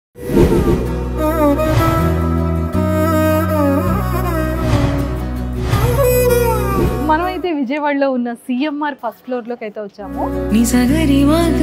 మనమైతే విజయవాడలో ఉన్న సిఎంఆర్ ఫస్ట్ ఫ్లోర్ లోకి అయితే వచ్చాము నిజగరి మగ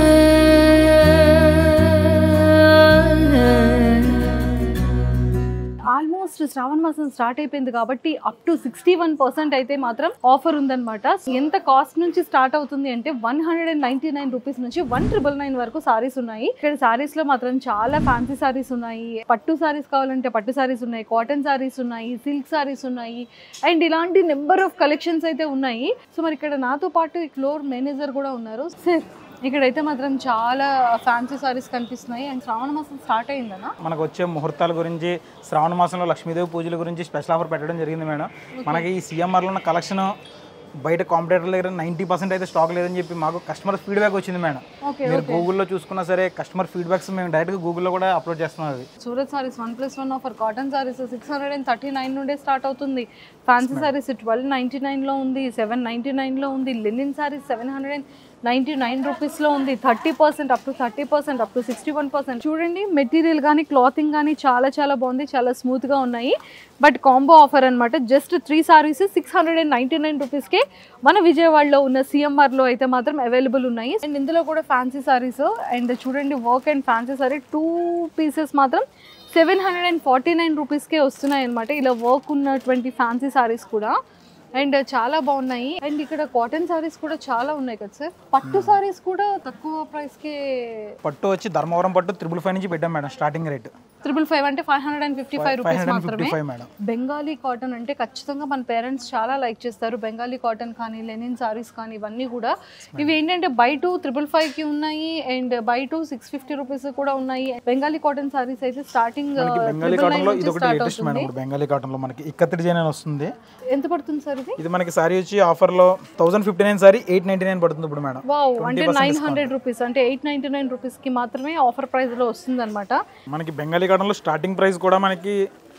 ఆల్మోస్ట్ శ్రావణ మాసం స్టార్ట్ అయిపోయింది కాబట్టి up to sixty one percent అయితే మాత్రం ఆఫర్ ఉందన్నమాట ఎంత కాస్ట్ నుంచి స్టార్ట్ అవుతుంది అంటే one hundred and ninety nine rupees నుంచి వన్ ట్రిపుల్ నైన్ వరకు సారీస్ ఉన్నాయి ఇక్కడ సారీస్ లో మాత్రం చాలా ఫ్యాన్సీ సారీస్ ఉన్నాయి పట్టు సారీస్ కావాలంటే పట్టు సారీస్ ఉన్నాయి కాటన్ సారీస్ ఉన్నాయి సిల్క్ సారీస్ ఉన్నాయి అండ్ ఇలాంటి నెంబర్ ఆఫ్ కలెక్షన్స్ అయితే ఉన్నాయి సో మరి ఇక్కడ నాతో పాటు ఈ ఫ్లోర్ మేనేజర్ కూడా ఉన్నారు సార్ ఇక్కడైతే మాత్రం చాలా ఫ్యాన్సీ సారీస్ కనిపిస్తున్నాయి అండ్ శ్రావణ మాసం స్టార్ట్ అయిందనా మనకు వచ్చే ముహూర్తాల గురించి శ్రావణ మాసంలో లక్ష్మీదేవి పూజల గురించి స్పెషల్ ఆఫర్ పెట్టడం జరిగింది మేడం మనకి ఈ సిఎంఆర్లో ఉన్న కలెక్షన్ బయట కాంపిటేటర్ దగ్గర నైంటీ పర్సెంట్ అయితే స్టాక్ లేదని చెప్పి మాకు కస్టమర్ ఫీడ్బ్యాక్ వచ్చింది మేడం ఓకే మీరు గూగుల్లో చూసుకున్నా సరే కస్టమర్ ఫీడ్బ్యాక్స్ మేము డైరెక్ట్గా గూగుల్లో కూడా అప్లోడ్ చేస్తున్నాం అది Surat saris one plus one offer cotton saris six hundred and thirty nine నుండే స్టార్ట్ అవుతుంది ఫ్యాన్సీ సారీస్ ట్వెల్వ్ నైంటీ నైన్లో ఉంది సెవెన్ నైంటీ నైన్లో ఉంది linen saris seven hundred and ninety nine రూపీస్లో ఉంది thirty percent up to thirty percent up to sixty one percent చూడండి material కానీ క్లాతింగ్ కానీ చాలా చాలా బాగుంది చాలా స్మూత్గా ఉన్నాయి బట్ కాంబో ఆఫర్ అనమాట just three saris six hundred and ninety nine రూపీస్కే మన విజయవాడలో ఉన్న సిఎంఆర్లో అయితే మాత్రం అవైలబుల్ ఉన్నాయి అండ్ ఇందులో కూడా ఫ్యాన్సీ సారీస్ అండ్ చూడండి work and fancy sari two pieces మాత్రం seven hundred and forty nine రూపీస్కే వస్తున్నాయి అనమాట ఇలా వర్క్ ఉన్నటువంటి ఫ్యాన్సీ సారీస్ కూడా అండ్ చాలా బాగున్నాయి అండ్ ఇక్కడ కాటన్ సారీస్ కూడా చాలా ఉన్నాయి కదా సార్ పట్టు సారీస్ కూడా తక్కువ ప్రైస్కే పట్టు వచ్చి ధర్మవరం పట్టు త్రిబుల్ ఫైవ్ నుంచి పెట్టాం madam starting rate triple five అంటే five hundred and fifty five five rupees hundred fifty మాత్రమే ఫైవ్ మేడం బెంగాలీ కాటన్ అంటే ఖచ్చితంగా మన పేరెంట్స్ చాలా లైక్ చేస్తారు బెంగాలీ కాటన్ కానీ లెనిన్ సారీస్ కానీ ఇవన్నీ కూడా ఇవి ఏంటంటే బై టూ త్రిపుల్ ఫైవ్ కి ఉన్నాయి and by two six fifty rupees కూడా ఉన్నాయి బెంగాలీ కాటన్ సారీస్ అయితే స్టార్టింగ్ మనకి బెంగాలీ కాటన్ లో ఇది ఒకటి లేటెస్ట్ మేడం ఇప్పుడు బెంగాలీ కాటన్ లో మనకి ఇక్కత్తి డిజైన్ అని వస్తుంది ఎంత పడుతుంది సార్ ఇది ఇది మనకి సారీ వచ్చి ఆఫర్ లో thousand fifty nine sorry eight ninety nine పడుతుంది ఇప్పుడు మేడం వావ్ అంటే నైన్ హండ్రెడ్ రూపీస్ అంటే ఎయిట్ నైన్టీ నైన్ రూపీస్ కి మాత్రమే ఆఫర్ ప్రైస్ లో వస్తుంది అనమాట మనకి బెంగాలీ కాటన్లో స్టార్టింగ్ ప్రైస్ కూడా మనకి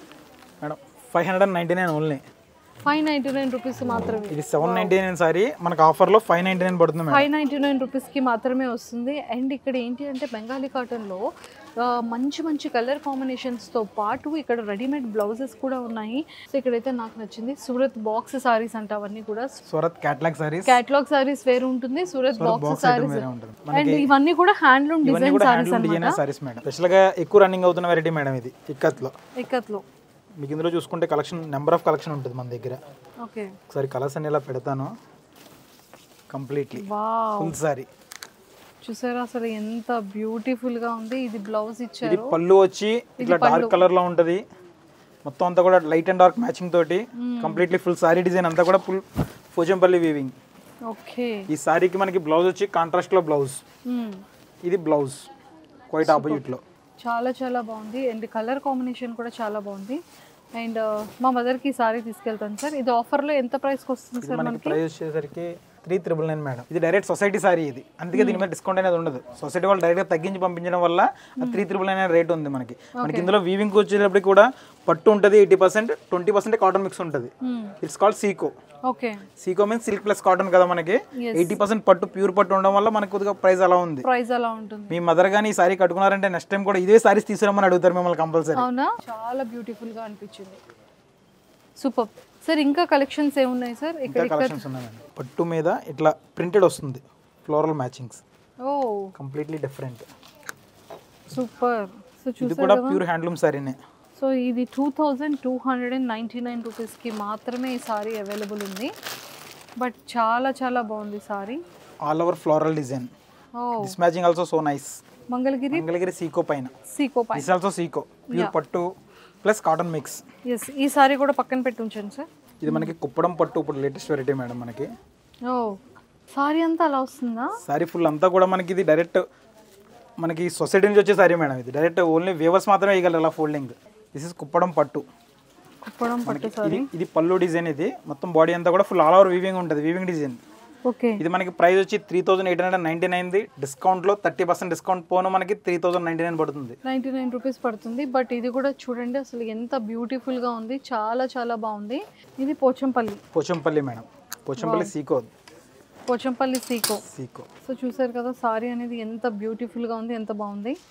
madam five hundred and ninety nine only five ninety nine rupees మాత్రమే ఇది సెవెన్ నైంటీ నైన్ సారీ మనకి ఆఫర్లో ఫైవ్ నైంటీ నైన్ పడుతుంది మేడం ఫైవ్ నైంటీ నైన్ రూపీస్కి మాత్రమే వస్తుంది అండ్ ఇక్కడ ఏంటి అంటే బెంగాలీ కాటన్లో ఆ, మంచి మంచి కలర్ కాంబినేషన్స్తో పాటు ఇక్కడ రెడీమేడ్ బ్లౌజెస్ కూడా ఉన్నాయి సో ఇక్కడైతే నాకు నచ్చింది సూరత్ బాక్స్ సారీస్ అంట అవన్నీ కూడా సూరత్ క్యాట్లాగ్ సారీస్ క్యాటలాగ్ సారీస్ వేరు ఉంటుంది Surat box box item saris వేరే ఉంటుంది అండ్ ఇవన్నీ కూడా హ్యాండ్లూమ్ ఇవన్నీ డిజైన్ కూడా సారీస్ హ్యాండ్లూమ్ అనమాట డిజైన్ సారీస్ మేడం స్పెషల్గా ఎక్కువ రన్నింగ్ అవుతున్న వెరైటీ మేడం ఇది ఇక్కత్లో ఇక్కత్లో మీకు ఇందులో చూసుకుంటే కలెక్షన్ నెంబర్ ఆఫ్ కలెక్షన్ ఉంటుంది మన దగ్గర ఓకే ఒకసారి కలర్స్ అన్ని ఇలా పెడతాను కంప్లీట్లీ వావ్ ఫుల్ సారీ చూసారా అసలు ఎంత బ్యూటిఫుల్ గా ఉంది ఇది బ్లౌజ్ ఇది ఇచ్చారు పళ్ళు వచ్చి ఇట్లా డార్క్ కలర్ లో ఉంటది మొత్తం అంతా కూడా లైట్ అండ్ డార్క్ మ్యాచింగ్ తోటి కంప్లీట్లీ ఫుల్ సారీ డిజైన్ అంతా కూడా ఫుల్ పోచంపల్లి వీవింగ్ ఓకే ఈ సారీకి మనకి బ్లౌజ్ వచ్చి కాంట్రాస్ట్ లో బ్లౌజ్ ఇది బ్లౌజ్ క్వైట్ ఆపోజిట్ లో చాలా చాలా బాగుంది అండ్ కలర్ కాంబినేషన్ కూడా చాలా బాగుంది అండ్ మా మదర్కి ఈ సారీ తీసుకెళ్తాను సార్ ఇది ఆఫర్లో ఎంత ప్రైస్కి వస్తుంది ఇది సార్ మనకి ప్రైస్ వచ్చేసరికి త్రీ త్రిబుల్ నైన్ మేడం ఇది డైరెక్ట్ సొసైటీ సారీ ఇది అందుకే దీని మీద డిస్కౌంట్ అనేది ఉండదు సొసైటీ వాళ్ళు డైరెక్ట్ గా తగ్గించి పంపించడం వల్ల త్రీ త్రిబుల్ నైన్ రేట్ ఉంది మనకి మనకి ఇందులో వీవింగ్ వచ్చేటప్పటికి కూడా పట్టు ఉంటుంది eighty percent twenty percent cotton mix ఉంటుంది it's called Sico okay Sico means silk plus cotton కదా మనకి ఎయిటీ పర్సెంట్ పట్టు ప్యూర్ పట్టు ఉండడం వల్ల మనకి కొద్దిగా ప్రైస్ అలా ఉంది ప్రైస్ అలా ఉంటుంది మీ మదర్ కానీ ఈ సారీ కట్టుకున్నారంటే నెక్స్ట్ టైం కూడా ఇదే సారీస్ తీసుకురమ్మని అడుగుతారు మిమ్మల్ని కంపల్సరీ అవునా చాలా బ్యూటిఫుల్గా అనిపించింది సూపర్ సార్ ఇంకా కలెక్షన్స్ ఏమున్నాయి సార్ ఇక్కడ ఇంకా కలెక్షన్స్ ఉన్నాయండి పట్టు మీద ఇట్లా ప్రింటెడ్ వస్తుంది floral matchings oh completely different super so ఇది చూసారు కూడా ప్యూర్ హ్యాండ్లూమ్ సారీనే సో ఇది two thousand two hundred and ninety nine రూపీస్కి మాత్రమే ఈ సారీ అవైలబుల్ ఉంది బట్ చాలా చాలా బాగుంది sari all over floral design oh this matching also so nice Mangalagiri Mangalagiri Sico పైన సీకో పై దిస్ ఆల్సో సీకో ప్యూర్ పట్టు ప్లస్ కాటన్ మిక్స్ ఎస్ ఈ సారీ కూడా పక్కన పెట్టి ఉంచండి సార్ ఇది మనకి కుప్పడం పట్టు ఇప్పుడు లేటెస్ట్ వెరైటీ మేడం మనకి ఓ సారీ అంతా అలా వస్తుందా సారీ ఫుల్ అంతా కూడా మనకి ఇది డైరెక్ట్ మనకి సొసైటీ నుంచి వచ్చే సారీ మేడం ఇది డైరెక్ట్ ఓన్లీ వేవర్స్ మాత్రమే వేయగలరు ఇలా ఫోల్డింగ్ దిస్ ఇస్ కుప్పడం పట్టు కుప్పడం పట్టు మనకి సారీ ఇది ఇది పళ్ళు డిజైన్ ఇది మొత్తం బాడీ అంతా కూడా ఫుల్ ఆల్ ఓవర్ వీవింగ్ ఉంటుంది వీవింగ్ డిజైన్ ఓకే ఇది మనకి ప్రైస్ వచ్చి three thousand eight hundred ninety నైన్ది డిస్కౌంట్లో థర్టీ పర్సెంట్ డిస్కౌంట్ పోను మనకి త్రీ థౌసండ్ నైన్టీ నైన్ పడుతుంది నైంటీ నైన్ రూపీస్ పడుతుంది బట్ ఇది కూడా చూడండి అసలు ఎంత బ్యూటిఫుల్గా ఉంది చాలా చాలా బాగుంది ఇది పోచంపల్లి పోచంపల్లి మేడం పోచంపల్లి సీకో పోచంపల్లి సీకో సీకో సో చూసారు కదా సారీ అనేది ఎంత బ్యూటిఫుల్గా ఉంది ఎంత బాగుంది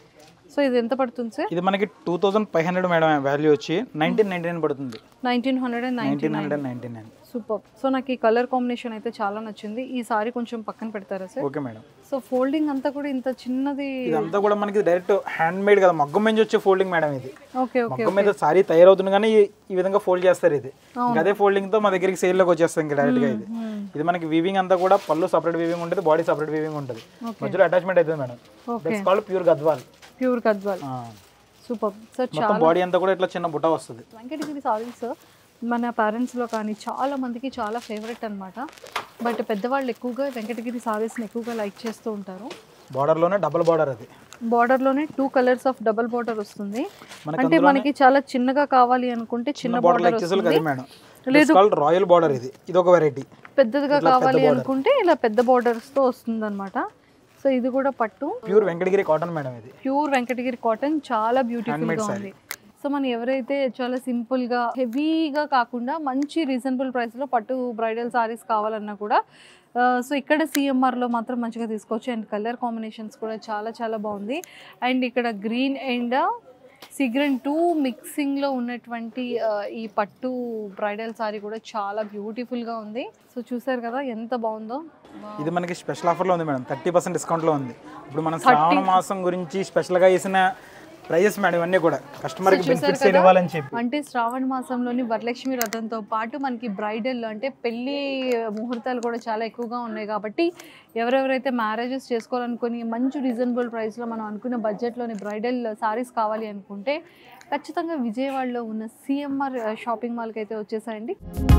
సో ఇది ఎంత పడుతుంది సార్ ఇది మనకి two thousand five hundred madam value వచ్చి నైన్టీన్ నైన్టీ నైన్ పడుతుంది nineteen hundred and ninety nineteen hundred ninety nine super so నాకు ఈ కలర్ కాంబినేషన్ అయితే చాలా నచ్చింది ఈ సారీ కొంచెం పక్కన పెడతారా sir okay madam so folding అంతా కూడా ఇంత చిన్నది ఇదంతా కూడా మనకి డైరెక్ట్ హ్యాండ్ మేడ్ కదా మగ్గం నుంచి వచ్చే ఫోల్డింగ్ మేడం ఇది ఓకే ఓకే మగ్గం మీద సారీ తయారవుతుంది కానీ ఈ- ఈ విధంగా ఫోల్డ్ చేస్తారు ఇది ఇంకా అదే ఫోల్డింగ్ తో మా దగ్గరికి సేల్ లోకి వచ్చేస్తుంది ఇంకా డైరెక్ట్ గా ఇది ఇది మనకి వీవింగ్ అంతా కూడా పళ్ళు సపరేట్ వీవింగ్ ఉంటుంది బాడీ సపరేట్ వీవింగ్ ఉంటుంది మధ్యలో అటాచ్మెంట్ అవుతుంది madam okay it's called pure Gadwal pure Gadwal ఆ. సూపర్ సార్ మొత్తం బాడీ అంతా కూడా ఇట్లా చిన్న బుట్ట వస్తుంది వెంకటగిరి సారీస్ మన పేరెంట్స్లో కానీ చాలా మందికి చాలా ఫేవరెట్ అన్నమాట బట్ పెద్దవాళ్ళు ఎక్కువగా వెంకటగిరి సారీస్ని ఎక్కువగా లైక్ చేస్తూ ఉంటారు బార్డర్ లోనే డబుల్ బార్డర్ అది బార్డర్లోనే two colours of double border వస్తుంది మనకి అంటే మనకి చాలా చిన్నగా కావాలి అనుకుంటే చిన్న బార్డర్ బార్డర్ లైక్ చేసేది వస్తుంది కదా madam it's called royal border ఇది ఇది ఒక వెరైటీ పెద్దదిగా కావాలి అనుకుంటే ఇలా పెద్ద బోర్డర్స్తో వస్తుంది అనమాట సో ఇది కూడా పట్టు ప్యూర్ వెంకటగిరి కాటన్ మేడం ఇది ప్యూర్ వెంకటగిరి కాటన్ చాలా బ్యూటిఫుల్ గా ఉంది సో మనం ఎవరైతే చాలా సింపుల్ గా హెవీగా కాకుండా మంచి రీజనబుల్ ప్రైస్ లో పట్టు బ్రైడల్ సారీస్ కావాలన్నా కూడా ఆ, సో ఇక్కడ CMR లో మాత్రం మంచిగా తీసుకోవచ్చు అండ్ కలర్ కాంబినేషన్స్ కూడా చాలా చాలా బాగుంది అండ్ ఇక్కడ గ్రీన్ అండ్ సిగ్రెన్ టూ మిక్సింగ్లో ఉన్నటువంటి ఆ, ఈ పట్టు బ్రైడల్ సారీ కూడా చాలా beautiful గా ఉంది సో చూసారు కదా ఎంత బాగుందో ఇది మనకి స్పెషల్ ఆఫర్ లో ఉంది మేడం థర్టీ పర్సెంట్ డిస్కౌంట్ లో ఉంది ఇప్పుడు మన శ్రావణ మాసం గురించి స్పెషల్ గా వేసిన ప్రైజెస్ మేడం ఇవన్నీ కూడా కస్టమర్ కి బెనిఫిట్స్ ఇవ్వాలని చెప్పి అంటే శ్రావణ మాసంలోని వరలక్ష్మి రథంతో పాటు మనకి బ్రైడల్ అంటే పెళ్లి ముహూర్తాలు కూడా చాలా ఎక్కువగా ఉన్నాయి కాబట్టి ఎవరెవరైతే మ్యారేజెస్ చేసుకోవాలనుకుని మంచి రీజనబుల్ ప్రైస్లో మనం అనుకున్న బడ్జెట్లోని బ్రైడల్ సారీస్ కావాలి అనుకుంటే ఖచ్చితంగా విజయవాడలో ఉన్న సిఎంఆర్ షాపింగ్ మాల్కి అయితే వచ్చేసాయండి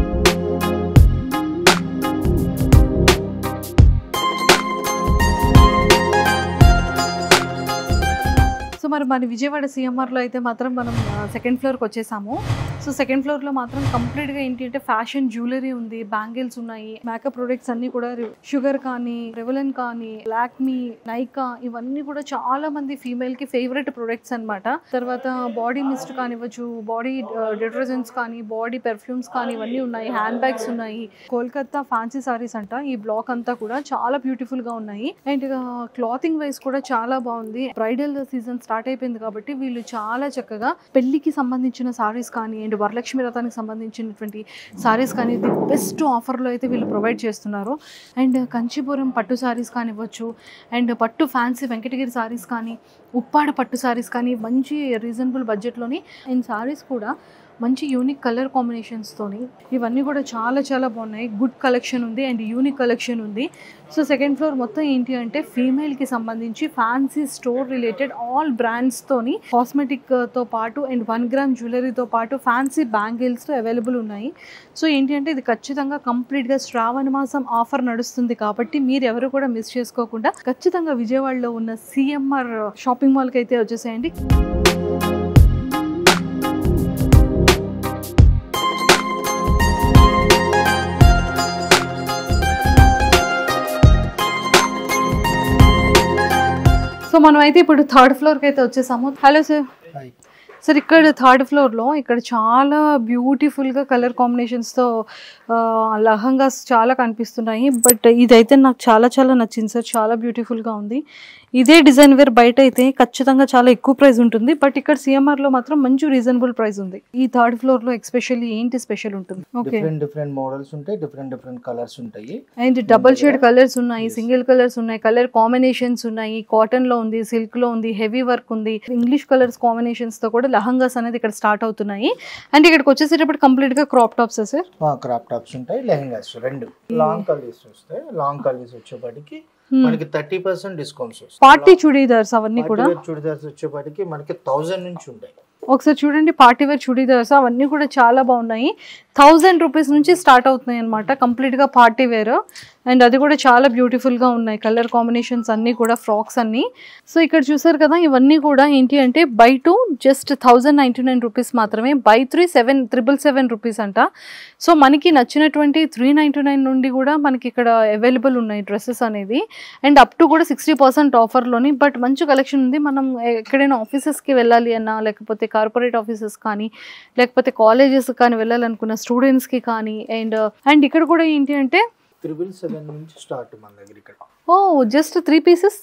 సో మరి మన విజయవాడ సిఎంఆర్లో అయితే మాత్రం మనం సెకండ్ ఫ్లోర్కి వచ్చేసాము సో సెకండ్ ఫ్లోర్లో మాత్రం కంప్లీట్గా ఏంటి అంటే ఫ్యాషన్ జ్యువెలరీ ఉంది బ్యాంగిల్స్ ఉన్నాయి మేకప్ ప్రొడక్ట్స్ అన్ని కూడా షుగర్ కానీ రెవలన్ కానీ లాక్మీ నైకా ఇవన్నీ కూడా చాలా మంది ఫీమేల్కి ఫేవరెట్ ప్రొడక్ట్స్ అన్నమాట తర్వాత బాడీ మిస్ట్ కానివ్వచ్చు బాడీ డిటర్జెంట్స్ కానీ బాడీ పెర్ఫ్యూమ్స్ కానీ ఇవన్నీ ఉన్నాయి హ్యాండ్ బ్యాగ్స్ ఉన్నాయి కోల్కతా ఫ్యాన్సీ సారీస్ అంట ఈ బ్లాక్ అంతా కూడా చాలా బ్యూటిఫుల్ గా ఉన్నాయి అండ్ క్లాతింగ్ వైస్ కూడా చాలా బాగుంది బ్రైడల్ సీజన్ స్టార్ట్ అయిపోయింది కాబట్టి వీళ్ళు చాలా చక్కగా పెళ్లికి సంబంధించిన సారీస్ కానీ అండ్ వరలక్ష్మి రథానికి సంబంధించినటువంటి సారీస్ కానీ ది బెస్ట్ ఆఫర్లో అయితే వీళ్ళు ప్రొవైడ్ చేస్తున్నారు అండ్ కంచీపురం పట్టు సారీస్ కానివ్వచ్చు అండ్ పట్టు ఫ్యాన్సీ వెంకటగిరి సారీస్ కానీ ఉప్పాడ పట్టు సారీస్ కానీ మంచి రీజనబుల్ బడ్జెట్లోని అండ్ సారీస్ కూడా మంచి యూనిక్ కలర్ కాంబినేషన్స్తోని ఇవన్నీ కూడా చాలా చాలా బాగున్నాయి గుడ్ కలెక్షన్ ఉంది అండ్ యూనిక్ కలెక్షన్ ఉంది సో సెకండ్ ఫ్లోర్ మొత్తం ఏంటి అంటే ఫీమేల్కి సంబంధించి ఫ్యాన్సీ స్టోర్ రిలేటెడ్ ఆల్ బ్రాండ్స్తోని కాస్మెటిక్తో పాటు అండ్ వన్ గ్రామ్ జ్యువెలరీతో పాటు ఫ్యాన్సీ బ్యాంగిల్స్ అవైలబుల్ ఉన్నాయి సో ఏంటి అంటే ఇది ఖచ్చితంగా కంప్లీట్గా శ్రావణ మాసం ఆఫర్ నడుస్తుంది కాబట్టి మీరు ఎవరు కూడా మిస్ చేసుకోకుండా ఖచ్చితంగా విజయవాడలో ఉన్న సిఎంఆర్ షాపింగ్ మాల్కి అయితే వచ్చేసేయండి సో మనం అయితే ఇప్పుడు థర్డ్ ఫ్లోర్కి అయితే వచ్చేసాము హలో సార్ సార్ ఇక్కడ థర్డ్ ఫ్లోర్లో ఇక్కడ చాలా బ్యూటిఫుల్గా కలర్ కాంబినేషన్స్తో లహంగాస్ చాలా కనిపిస్తున్నాయి బట్ ఇదైతే నాకు చాలా చాలా నచ్చింది సార్ చాలా బ్యూటిఫుల్గా ఉంది ఇదే డిజైన్ వేర్ బయట అయితే ఖచ్చితంగా చాలా ఎక్కువ ప్రైస్ ఉంటుంది బట్ ఇక్కడ సిఎంఆర్లో మాత్రం మంచి రీజనబుల్ ప్రైస్ ఉంది ఈ థర్డ్ ఫ్లోర్లో ఎస్పెషల్లీ ఏంటి స్పెషల్ ఉంటుంది ఓకే డిఫరెంట్ డిఫరెంట్ మోడల్స్ ఉంటాయి డిఫరెంట్ డిఫరెంట్ కలర్స్ ఉంటాయి అండ్ డబల్ షేడ్ కలర్స్ ఉన్నాయి సింగిల్ కలర్స్ ఉన్నాయి కలర్ కాంబినేషన్స్ ఉన్నాయి కాటన్ లో ఉంది సిల్క్ లో ఉంది హెవీ వర్క్ ఉంది ఇంగ్లీష్ కలర్స్ కాంబినేషన్స్ తో కూడా లహంగాస్ అనేది ఇక్కడ స్టార్ట్ అవుతున్నాయి అండ్ ఇక్కడికి వచ్చేసేటప్పుడు కంప్లీట్ గా crop tops sir crop tops ఉంటాయి లెహంగాస్ రెండు లాంగ్ కలీస్ వస్తాయి లాంగ్ కలీస్ వచ్చేపాటికి మనకి థర్టీ పర్సెంట్ డిస్కౌంట్స్ వస్తాయి పార్టీ చుడీదార్స్ అవన్నీ కూడా చుడిదార్స్ వచ్చేపాటికి మనకి థౌజండ్ నుంచి ఉంటాయి ఒకసారి చూడండి పార్టీ వేర్ చుడీదార్స్ అవన్నీ కూడా చాలా బాగున్నాయి థౌజండ్ రూపీస్ నుంచి స్టార్ట్ అవుతున్నాయి అనమాట కంప్లీట్గా పార్టీ వేర్ అండ్ అది కూడా చాలా బ్యూటిఫుల్గా ఉన్నాయి కలర్ కాంబినేషన్స్ అన్నీ కూడా ఫ్రాక్స్ అన్నీ సో ఇక్కడ చూసారు కదా ఇవన్నీ కూడా ఏంటి అంటే by two just thousand ninety nine rupees మాత్రమే by three seven triple seven rupees అంట సో మనకి నచ్చినటువంటి త్రీ నైంటీ నైన్ నుండి కూడా మనకి ఇక్కడ అవైలబుల్ ఉన్నాయి డ్రెస్సెస్ అనేది అండ్ అప్ టు కూడా సిక్స్టీ పర్సెంట్ ఆఫర్లోని బట్ మంచి కలెక్షన్ ఉంది మనం ఎక్కడైనా ఆఫీసెస్కి వెళ్ళాలి అన్నా లేకపోతే కార్పొరేట్ ఆఫీసెస్ కానీ లేకపోతే కాలేజెస్ కానీ వెళ్ళాలనుకున్న స్టూడెంట్స్కి కానీ అండ్ అండ్ ఇక్కడ కూడా ఏంటి అంటే త్రిబుల్ సెవెన్ నుంచి స్టార్ట్ మన దగ్గర ఇక్కడ oh just three pieces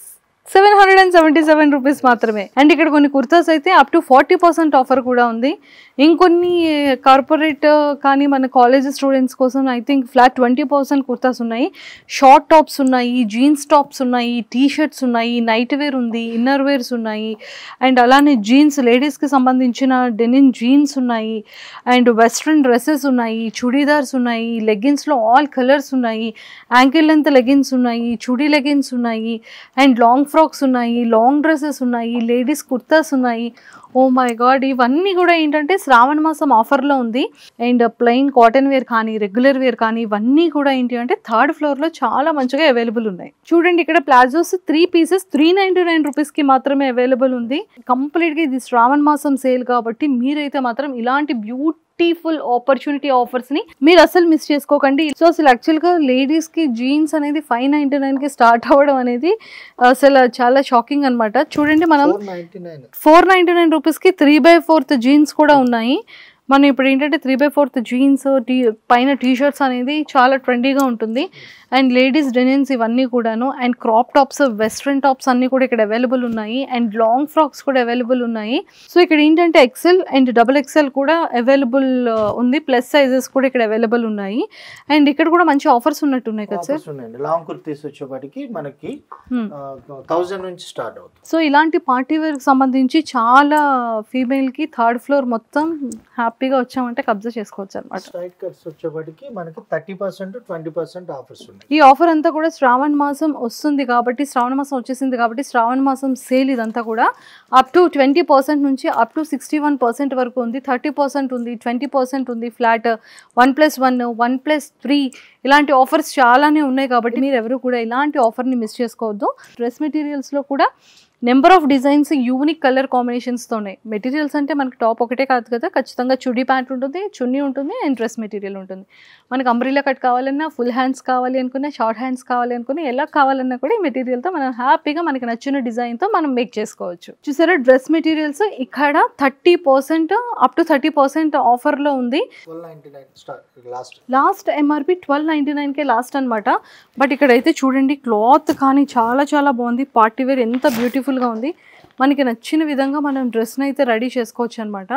seven hundred and seventy seven rupees మాత్రమే అండ్ ఇక్కడ కొన్ని కుర్తాస్ అయితే up to forty percent offer కూడా ఉంది ఇంకొన్ని కార్పొరేట్ కానీ మన కాలేజ్ స్టూడెంట్స్ కోసం I think flat twenty percent kurtas ఉన్నాయి షార్ట్ టాప్స్ ఉన్నాయి జీన్స్ టాప్స్ ఉన్నాయి టీ షర్ట్స్ ఉన్నాయి నైట్ వేర్ ఉంది ఇన్నర్ వేర్స్ ఉన్నాయి అండ్ అలానే జీన్స్ లేడీస్కి సంబంధించిన డెనిన్ జీన్స్ ఉన్నాయి అండ్ వెస్ట్రన్ డ్రెస్సెస్ ఉన్నాయి చుడీదార్స్ ఉన్నాయి లెగ్గిన్స్లో ఆల్ కలర్స్ ఉన్నాయి యాంకిల్ లెంత్ లెగిన్స్ ఉన్నాయి చుడీ లెగిన్స్ ఉన్నాయి అండ్ లాంగ్ ఫ్రాక్స్ ఉన్నాయి లాంగ్ డ్రెస్సెస్ ఉన్నాయి లేడీస్ కుర్తాస్ ఉన్నాయి ఓ మై గాడ్ ఇవన్నీ కూడా ఏంటంటే శ్రావణ మాసం ఆఫర్లో ఉంది అండ్ ప్లెయిన్ కాటన్ వేర్ కానీ రెగ్యులర్ వేర్ కానీ ఇవన్నీ కూడా ఏంటి అంటే థర్డ్ ఫ్లోర్లో చాలా మంచిగా అవైలబుల్ ఉన్నాయి చూడండి ఇక్కడ palazzos three pieces three ninety nine రూపీస్కి మాత్రమే అవైలబుల్ ఉంది కంప్లీట్గా ఇది శ్రావణ మాసం సేల్ కాబట్టి మీరైతే మాత్రం ఇలాంటి బ్యూటీ బ్యూటిఫుల్ ఆపర్చునిటీ ఆఫర్స్ ని మీరు అసలు మిస్ చేసుకోకండి సో అసలు యాక్చువల్ గా లేడీస్ కి జీన్స్ అనేది ఫైవ్ నైన్టీ నైన్ కి స్టార్ట్ అవ్వడం అనేది అసలు చాలా షాకింగ్ అన్నమాట చూడండి మనం four ninety nine four ninety nine రూపీస్కి త్రీ బై ఫోర్త్ జీన్స్ కూడా ఉన్నాయి మనం ఇప్పుడు ఏంటంటే three by fourth jeans T పైన టీ షర్ట్స్ అనేది చాలా ట్రెండీగా ఉంటుంది అండ్ లేడీస్ డెనిన్స్ ఇవన్నీ కూడాను and crop tops western tops అన్నీ కూడా ఇక్కడ అవైలబుల్ ఉన్నాయి అండ్ లాంగ్ ఫ్రాక్స్ కూడా అవైలబుల్ ఉన్నాయి సో ఇక్కడ ఏంటంటే ఎక్సెల్ అండ్ డబుల్ ఎక్సెల్ కూడా అవైలబుల్ ఉంది ప్లస్ సైజెస్ కూడా ఇక్కడ అవైలబుల్ ఉన్నాయి అండ్ ఇక్కడ కూడా మంచి ఆఫర్స్ ఉన్నట్టున్నాయి కదా సార్ ఆఫర్స్ ఉన్నాయండి లాంగ్ కుర్తీస్ వచ్చేప్పటికి మనకి Hmm. థౌజండ్ నుంచి స్టార్ట్ అవుతుంది సో ఇలాంటి పార్టీ వేర్కి సంబంధించి చాలా ఫీమేల్కి థర్డ్ ఫ్లోర్ మొత్తం హ్యాపీగా వచ్చామంటే కబ్జా చేసుకోవచ్చు అనమాట స్ట్రైట్ కట్స్ వచ్చేప్పటికి మనకి thirty percent twenty percent offers ఉన్నాయి ఈ ఆఫర్ అంతా కూడా శ్రావణ మాసం వస్తుంది కాబట్టి శ్రావణ మాసం వచ్చేసింది కాబట్టి శ్రావణ మాసం సేల్ ఇదంతా కూడా అప్ టు ట్వంటీ పర్సెంట్ నుంచి up to sixty one percent వరకు ఉంది థర్టీ పర్సెంట్ ఉంది ట్వంటీ పర్సెంట్ ఉంది flat one plus one one plus three ఇలాంటి ఆఫర్స్ చాలానే ఉన్నాయి కాబట్టి మీరు ఎవరు కూడా ఇలాంటి ఆఫర్ని మిస్ చేసుకోవద్దు డ్రెస్ మెటీరియల్స్లో కూడా number of designs unique colour కాంబినేషన్స్తో ఉన్నాయి మెటీరియల్స్ అంటే మనకి టాప్ ఒకటే కాదు కదా ఖచ్చితంగా చుడీ ప్యాంట్ ఉంటుంది చున్నీ ఉంటుంది అండ్ డ్రెస్ మెటీరియల్ ఉంటుంది మనకి అంబ్రిలా కట్ కావాలన్నా ఫుల్ హ్యాండ్స్ కావాలి అనుకున్నా షార్ట్ హ్యాండ్స్ కావాలి అనుకున్నా ఎలా కావాలన్నా కూడా ఈ మెటీరియల్తో మనం హ్యాపీగా మనకి నచ్చిన డిజైన్తో మనం మేక్ చేసుకోవచ్చు చూసారా డ్రెస్ మెటీరియల్స్ ఇక్కడ thirty percent up to thirty percent ఆఫర్లో ఉంది twelve ninety nine start last last MRP twelve ninety నైన్కే లాస్ట్ అనమాట బట్ ఇక్కడైతే చూడండి క్లాత్ కానీ చాలా చాలా బాగుంది పార్టీ వేర్ ఎంత బ్యూటిఫుల్గా ఉంది మనకి నచ్చిన విధంగా మనం డ్రెస్ని అయితే రెడీ చేసుకోవచ్చు అనమాట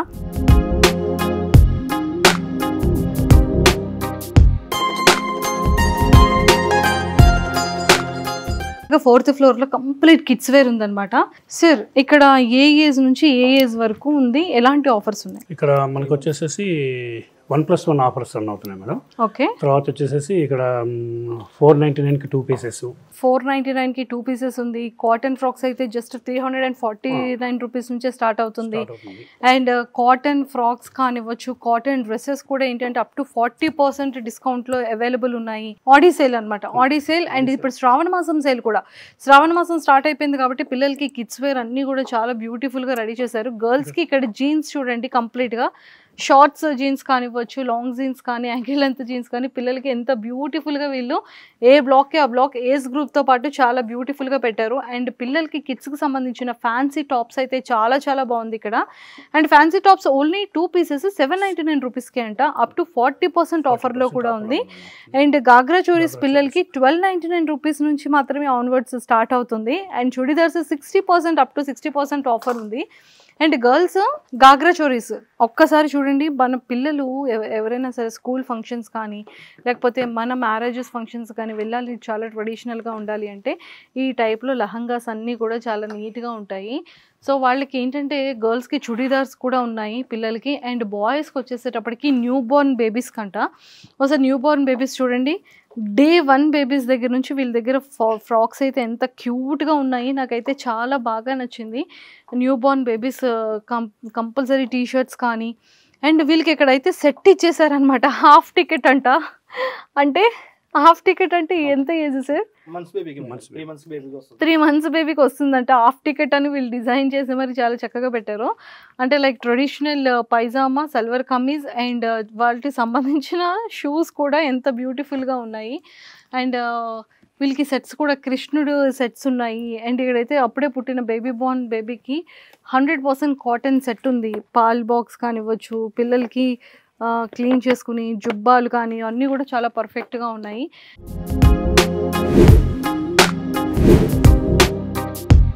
ఫోర్త్ ఫ్లోర్లో కంప్లీట్ కిడ్స్ వేర్ ఉందన్నమాట సార్ ఇక్కడ ఏ ఏజ్ నుంచి ఏ ఏజ్ వరకు ఉంది ఎలాంటి ఆఫర్స్ ఉన్నాయి ఇక్కడ మనకు వచ్చేసేసి one plus one offers run అవుతున్నాయి మేడం ఓకే తర్వాత వచ్చేసేసి ఇక్కడ ఫోర్ నైంటీ నైన్కి టూ పీసెస్ ఫోర్ నైంటీ నైన్కి టూ పీసెస్ ఉంది కాటన్ ఫ్రాక్స్ అయితే just three hundred and forty nine rupees నుంచే స్టార్ట్ అవుతుంది అవుతుంది అండ్ కాటన్ ఫ్రాక్స్ కానివ్వచ్చు కాటన్ డ్రెస్సెస్ కూడా ఏంటంటే అప్ టు ఫార్టీ పర్సెంట్ డిస్కౌంట్లో అవైలబుల్ ఉన్నాయి ఆడీ సేల్ అనమాట ఆడీ సేల్ అండ్ ఇప్పుడు శ్రావణ మాసం సేల్ కూడా శ్రావణ మాసం స్టార్ట్ అయిపోయింది కాబట్టి పిల్లలకి కిడ్స్ వేర్ అన్నీ కూడా చాలా బ్యూటిఫుల్గా రెడీ చేశారు గర్ల్స్కి ఇక్కడ జీన్స్ చూడండి కంప్లీట్గా షార్ట్స్ జీన్స్ కానివ్వచ్చు లాంగ్ జీన్స్ కానీ యాంకిల్ లెంత్ జీన్స్ కానీ పిల్లలకి ఎంత బ్యూటిఫుల్గా వీళ్ళు ఏ బ్లాక్కి ఆ బ్లాక్ ఏజ్ గ్రూప్తో పాటు చాలా బ్యూటిఫుల్గా పెట్టారు అండ్ పిల్లలకి కిడ్స్కి సంబంధించిన ఫ్యాన్సీ టాప్స్ అయితే చాలా చాలా బాగుంది ఇక్కడ and fancy tops only two pieces seven ninety nine రూపీస్కి అంట అప్ టు ఫార్టీ పర్సెంట్ ఆఫర్లో కూడా ఉంది అండ్ గాగ్రా చోరీస్ పిల్లలకి ట్వెల్వ్ నైంటీ నైన్ రూపీస్ నుంచి మాత్రమే ఆన్వర్డ్స్ స్టార్ట్ అవుతుంది and churidars sixty percent up to sixty percent offer ఉంది అండ్ గర్ల్స్ గాగ్రా చోరీస్ ఒక్కసారి చూడండి మన పిల్లలు ఎవ- ఎవరైనా సరే స్కూల్ ఫంక్షన్స్ కానీ లేకపోతే మన మ్యారేజెస్ ఫంక్షన్స్ కానీ వెళ్ళాలి చాలా ట్రెడిషనల్గా ఉండాలి అంటే ఈ టైప్లో లహంగాస్ అన్నీ కూడా చాలా నీట్గా ఉంటాయి సో వాళ్ళకి ఏంటంటే గర్ల్స్కి చుడీదార్స్ కూడా ఉన్నాయి పిల్లలకి అండ్ బాయ్స్కి వచ్చేసేటప్పటికి న్యూ బోర్న్ బేబీస్ కంట ఒకసారి న్యూ బోర్న్ బేబీస్ చూడండి డే వన్ బేబీస్ దగ్గర నుంచి వీళ్ళ దగ్గర ఫ్రాక్స్ అయితే ఎంత క్యూట్గా ఉన్నాయి నాకైతే చాలా బాగా నచ్చింది న్యూ బోర్న్ బేబీస్ కం కంపల్సరీ టీ షర్ట్స్ కానీ అండ్ వీళ్ళకి ఇక్కడైతే సెట్ ఇచ్చేసారనమాట హాఫ్ టికెట్ అంట అంటే హాఫ్ టికెట్ అంటే ఎంత ఏజ్ సార్ మంత్స్ బేబీకి త్రీ మంత్స్ బేబీకి వస్తుంది త్రీ మంత్స్ బేబీకి వస్తుందంట హాఫ్ టికెట్ అని వీళ్ళు డిజైన్ చేసి మరి చాలా చక్కగా పెట్టారు అంటే like traditional pyjama salwar kameez and వాటికి సంబంధించిన షూస్ కూడా ఎంత బ్యూటిఫుల్గా ఉన్నాయి అండ్ వీళ్ళకి సెట్స్ కూడా కృష్ణుడు సెట్స్ ఉన్నాయి అండ్ ఇక్కడైతే అప్పుడే పుట్టిన బేబీ బార్న్ బేబీకి హండ్రెడ్ పర్సెంట్ కాటన్ సెట్ ఉంది పాల్ బాక్స్ కానివ్వచ్చు పిల్లలకి క్లీన్ చేసుకుని జుబ్బాలు కానీ అన్నీ కూడా చాలా పర్ఫెక్ట్గా ఉన్నాయి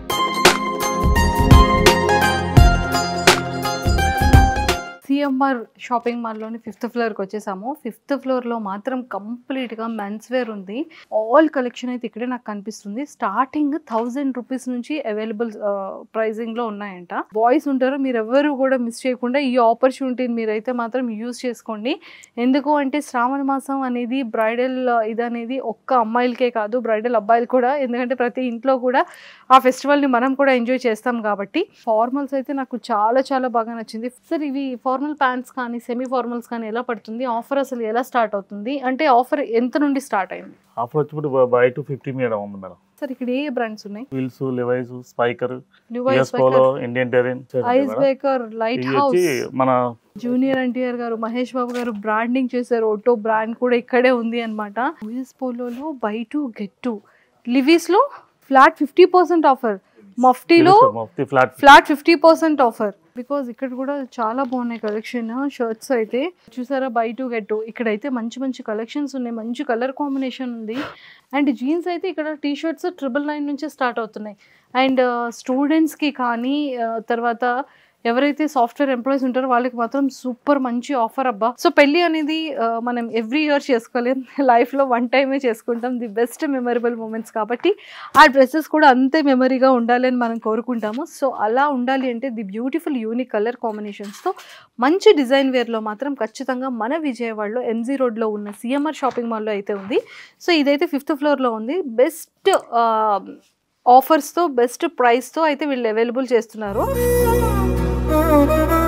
సిఎంఆర్ షాపింగ్ మాల్లోని ఫిఫ్త్ ఫ్లోర్కి వచ్చేసాము ఫిఫ్త్ ఫ్లోర్లో మాత్రం కంప్లీట్గా మెన్స్ వేర్ ఉంది ఆల్ కలెక్షన్ అయితే ఇక్కడే నాకు కనిపిస్తుంది స్టార్టింగ్ థౌజండ్ రూపీస్ నుంచి అవైలబుల్ ప్రైజింగ్లో ఉన్నాయంట బాయ్స్ ఉంటారు మీరు ఎవరు కూడా మిస్ చేయకుండా ఈ ఆపర్చునిటీని మీరైతే మాత్రం యూజ్ చేసుకోండి ఎందుకు అంటే శ్రావణ మాసం అనేది బ్రైడల్ ఇది అనేది ఒక్క అమ్మాయిలకే కాదు బ్రైడల్ అబ్బాయిలు కూడా ఎందుకంటే ప్రతి ఇంట్లో కూడా ఆ ఫెస్టివల్ని మనం కూడా ఎంజాయ్ చేస్తాం కాబట్టి ఫార్మల్స్ అయితే నాకు చాలా చాలా బాగా నచ్చింది సార్ ఇవి ఫార్మల్ ప్యాంట్స్ కానీ సెమీ ఫార్మల్స్ కానీ ఎలా పడుతుంది ఆఫర్ అసలు ఎలా స్టార్ట్ అవుతుంది అంటే ఆఫర్ ఎంత నుండి స్టార్ట్ అయింది ఆఫర్ వచ్చి ఇప్పుడు బై టు ఫిఫ్టీ మేడం ఉంది మేడం సార్ ఇక్కడ ఏ బ్రాండ్స్ ఉన్నాయి Wills Levi's Spykar Levi's US Polo Indian Terrain ice baker light ఇవి హౌస్ వచ్చి మన జూనియర్ ఎన్టీఆర్ గారు మహేష్ బాబు గారు బ్రాండింగ్ చేశారు ఓటో బ్రాండ్ కూడా ఇక్కడే ఉంది అనమాట యూఎస్ పోలోలో బై టు గెట్ టు లివీస్లో ఫ్లాట్ ఫిఫ్టీ పర్సెంట్ ఆఫర్ మఫ్టీలో Mufti flat flat fifty percent offer because ఇక్కడ కూడా చాలా బాగున్నాయి కలెక్షన్ షర్ట్స్ అయితే చూసారా బై టు గెట్ టు ఇక్కడైతే మంచి మంచి కలెక్షన్స్ ఉన్నాయి మంచి కలర్ కాంబినేషన్ ఉంది అండ్ జీన్స్ అయితే ఇక్కడ టీ షర్ట్స్ ట్రిపుల్ నైన్ నుంచే స్టార్ట్ అవుతున్నాయి అండ్ స్టూడెంట్స్కి కానీ ఆ, తర్వాత ఎవరైతే సాఫ్ట్వేర్ ఎంప్లాయీస్ ఉంటారో వాళ్ళకి మాత్రం సూపర్ మంచి ఆఫర్ అబ్బా సో పెళ్ళి అనేది ఆ, మనం ఎవ్రీ ఇయర్ చేసుకోలేం లైఫ్లో వన్ టైమే చేసుకుంటాం ది బెస్ట్ మెమరబుల్ మూమెంట్స్ కాబట్టి ఆ డ్రెస్సెస్ కూడా అంతే మెమరీగా ఉండాలి అని మనం కోరుకుంటాము సో అలా ఉండాలి అంటే ది బ్యూటిఫుల్ యూనిక్ కలర్ కాంబినేషన్స్తో మంచి డిజైన్ వేర్లో మాత్రం ఖచ్చితంగా మన విజయవాడలో ఎంజీ రోడ్లో ఉన్న సిఎంఆర్ షాపింగ్ మాల్లో అయితే ఉంది సో ఇదైతే ఫిఫ్త్ ఫ్లోర్లో ఉంది బెస్ట్ ఆఫర్స్తో బెస్ట్ ప్రైస్తో అయితే వీళ్ళు అవైలబుల్ చేస్తున్నారు